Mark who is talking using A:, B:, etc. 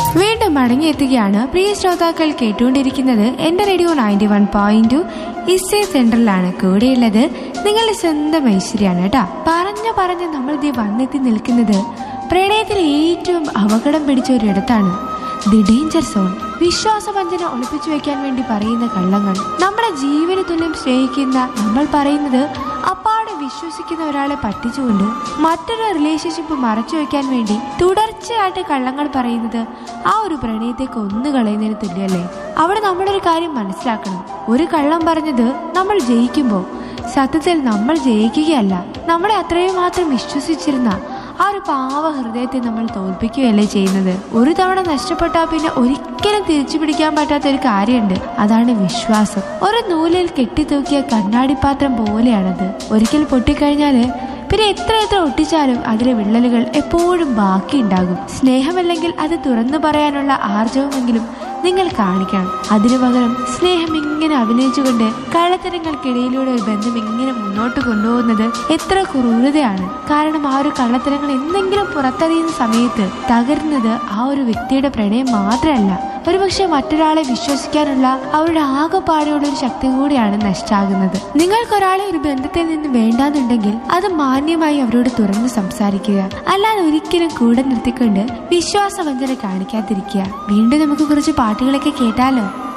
A: വീണ്ടും മടങ്ങിയെത്തുകയാണ് പ്രിയ ശ്രോതാക്കൾ കേട്ടുകൊണ്ടിരിക്കുന്നത് എന്റെ radio ninety one point two ഇസേ സെന്ററിലാണ് കൂടെയുള്ളത് നിങ്ങളുടെ സ്വന്തം ഐശ്വര്യാണ് കേട്ടാ പറഞ്ഞു പറഞ്ഞ് നമ്മൾ ദി വന്നെത്തി നിൽക്കുന്നത് പ്രണയത്തിൽ ഏറ്റവും അപകടം പിടിച്ച ഒരിടത്താണ് ദി ഡേഞ്ചർ സോൺ വിശ്വാസവഞ്ചന ഒളിപ്പിച്ചു വെക്കാൻ വേണ്ടി പറയുന്ന കള്ളങ്ങൾ നമ്മുടെ ജീവന തുല്യം സ്നേഹിക്കുന്ന നമ്മൾ പറയുന്നത് അപ്പാടെ വിശ്വസിക്കുന്ന ഒരാളെ പറ്റിച്ചുകൊണ്ട് മറ്റൊരു റിലേഷൻഷിപ്പ് മറച്ചു വെക്കാൻ വേണ്ടി തുടർച്ചയായിട്ട് കള്ളങ്ങൾ പറയുന്നത് ആ ഒരു പ്രണയത്തെ കൊന്നു കളയുന്നതിന് തുല്യല്ലേ അവിടെ നമ്മളൊരു കാര്യം മനസ്സിലാക്കണം ഒരു കള്ളം പറഞ്ഞത് നമ്മൾ ജയിക്കുമ്പോൾ സത്യത്തിൽ നമ്മൾ ജയിക്കുകയല്ല നമ്മളെ അത്രയും മാത്രം വിശ്വസിച്ചിരുന്ന ആ ഒരു പാവ ഹൃദയത്തെ നമ്മൾ തോൽപ്പിക്കുകയല്ലേ ചെയ്യുന്നത് ഒരു തവണ നഷ്ടപ്പെട്ടാൽ പിന്നെ ഒരിക്കലും തിരിച്ചു പിടിക്കാൻ പറ്റാത്ത ഒരു കാര്യമുണ്ട് അതാണ് വിശ്വാസം ഒരു നൂലിൽ കെട്ടിത്തൂക്കിയ കണ്ണാടിപ്പാത്രം പോലെയാണത് ഒരിക്കൽ പൊട്ടിക്കഴിഞ്ഞാല് പിന്നെ എത്ര എത്ര ഒട്ടിച്ചാലും അതിലെ വിള്ളലുകൾ എപ്പോഴും ബാക്കിയുണ്ടാകും സ്നേഹമല്ലെങ്കിൽ അത് തുറന്നു പറയാനുള്ള ആർജവമെങ്കിലും നിങ്ങൾ കാണിക്കണം അതിനു പകരം സ്നേഹം ഇങ്ങനെ അഭിനയിച്ചുകൊണ്ട് കള്ളത്തരങ്ങൾക്കിടയിലൂടെ ഒരു ബന്ധം ഇങ്ങനെ മുന്നോട്ട് കൊണ്ടുപോകുന്നത് എത്ര ക്രൂരതയാണ് കാരണം ആ ഒരു കള്ളത്തരങ്ങൾ എന്തെങ്കിലും പുറത്തറിയുന്ന സമയത്ത് തകരുന്നത് ആ ഒരു വ്യക്തിയുടെ പ്രണയം മാത്രമല്ല ഒരുപക്ഷെ മറ്റൊരാളെ വിശ്വസിക്കാനുള്ള അവരുടെ ആകെപ്പാടെയുള്ള ഒരു ശക്തി കൂടിയാണ് നഷ്ടാകുന്നത് നിങ്ങൾക്കൊരാളെ ഒരു ബന്ധത്തിൽ നിന്ന് വേണ്ടാന്നുണ്ടെങ്കിൽ അത് മാന്യമായി അവരോട് തുറന്ന് സംസാരിക്കുക അല്ലാതെ ഒരിക്കലും കൂടെ നിർത്തിക്കൊണ്ട് വിശ്വാസവഞ്ചന കാണിക്കാതിരിക്കുക വീണ്ടും നമുക്ക് കുറച്ച് പാട്ടുകളൊക്കെ കേട്ടാലോ